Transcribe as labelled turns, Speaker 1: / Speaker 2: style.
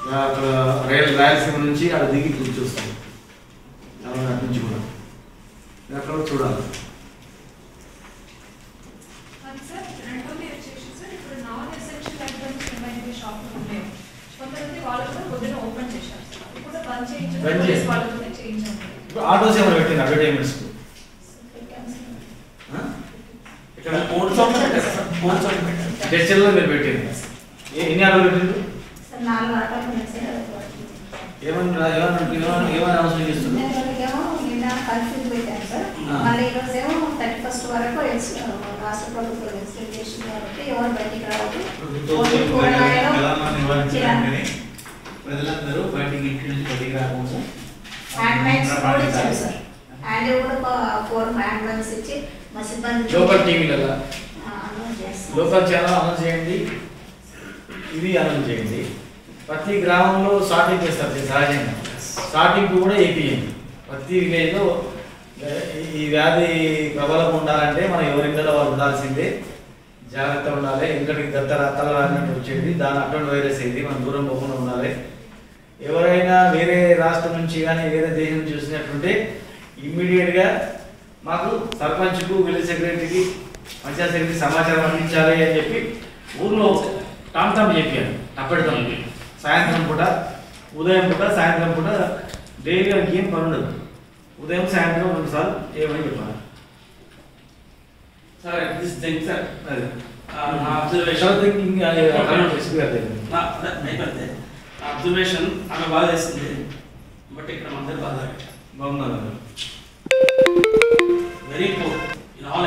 Speaker 1: అక్కడ రైల్ రాయలసీమ నుంచి అక్కడ దిగి ఇట్లా చూస్తాం ఎవరైనా అటు నుంచి కూడా అక్కడ కూడా చూడాలి
Speaker 2: అది సార్ రెండోది వచ్చేసి సార్ ఇప్పుడు నాన్ ఎసెన్షియల్ ఐటమ్స్ ఏమైనా షాప్లో ఉన్నాయో కొంతమంది వాళ్ళు కూడా పొద్దున ఓపెన్ చేశారు సార్ అది కూడా బంద్ చేయించడం
Speaker 1: బంద్
Speaker 2: పోలీస్
Speaker 1: చేయండి.
Speaker 2: వాళ్ళతోనే చేయించాము
Speaker 1: ఇప్పుడు ఆటోస్ ఏమైనా పెట్టింది అడ్వర్టైజ్మెంట్స్
Speaker 3: ఇక్కడ మూడు చోట్ల పెట్టారు సార్ మూడు చోట్ల పెట్టారు
Speaker 1: చర్చల్లో మీరు పెట్టింది ఏ- ఎన్ని ఆటోలు పెట్టిండ్రు
Speaker 4: సార్ నాలుగు ఆటోలు ఉన్నాయి సార్
Speaker 1: ఏమన్నా ఏమన్నా ఏమన్నా ఏమైనా అవసరం చేస్తుంది
Speaker 4: ఏమో నిన్న కన్ఫ్యూజ్ పెట్టాను సార్
Speaker 1: ఆ.
Speaker 4: మళ్ళీ ఈరోజు ఏమో థర్టీ ఫస్ట్ వరకు ఎక్స్ రాష్ట్ర ప్రభుత్వం ఎక్స్టెండ్ చేసింది కాబట్టి ఎవరు బయటికి రావద్దు ఓన్లీ కూరగాయలు
Speaker 3: కరోనా నివారించడానికి ప్రజలందరూ బయటికి ఇంటి నుంచి బయటికి రాకుండా
Speaker 4: హ్యాండ్ బ్యాగ్స్ కూడా ఇచ్చారు సార్ హ్యాండ్ కూడా ఫోర్ హ్యాండ్ బ్యాగ్స్ ఇచ్చి మా సిబ్బంది
Speaker 1: లోకల్ టీవీలలో
Speaker 4: ఆ, అనౌన్స్ చేస్తాం.
Speaker 1: లోకల్ ఛానల్ అనౌన్స్ చేయండి ఇది అనౌన్స్ చేయండి ప్రతి గ్రామంలో షార్టింగ్ చేస్తారు ఇది సహజంగా షార్టింగ్ కూడా ఏపీఎండి ప్రతి విలేజ్లో ఈ- ఈ వ్యాధి ప్రబలం ఉండాలంటే మనం ఎవరింట్లో వాళ్ళు ఉండాల్సిందే జాగ్రత్త ఉండాలి ఇంకటికి గత తల రానట్టు వచ్చేది దాని అటువంటి వైరస్ ఇది మనం దూరం పోకుండా ఉండాలి ఎవరైనా వేరే రాష్ట్రం నుంచి కానీ వేరే దేశం నుంచి చూసినట్టుంటే ఇమ్మీడియట్గా మాకు సర్పంచ్కు విలేజ్ సెక్రటరీకి పంచాయత్ సెక్రటరీ సమాచారం అందించాలి అని చెప్పి ఊర్లో టామ్ టామ్ చెప్పాను అప్పటిదాం సాయంత్రం పూట ఉదయం పూట సాయంత్రం పూట డైలీ వాళ్ళకి ఏం పని ఉండదు ఉదయం సాయంత్రం రెండు సార్లు ఏమని చెప్పాలి
Speaker 5: సార్ దిస్ థింగ్ సార్
Speaker 1: అది
Speaker 5: నా అబ్జర్వేషన్
Speaker 1: అబ్జర్వేషన్
Speaker 5: అయిపోతే అబ్జర్వేషన్ ఆమె బాగా చేస్తుంది బట్ ఇక్కడ మందరు బాగా
Speaker 1: బాగున్నారు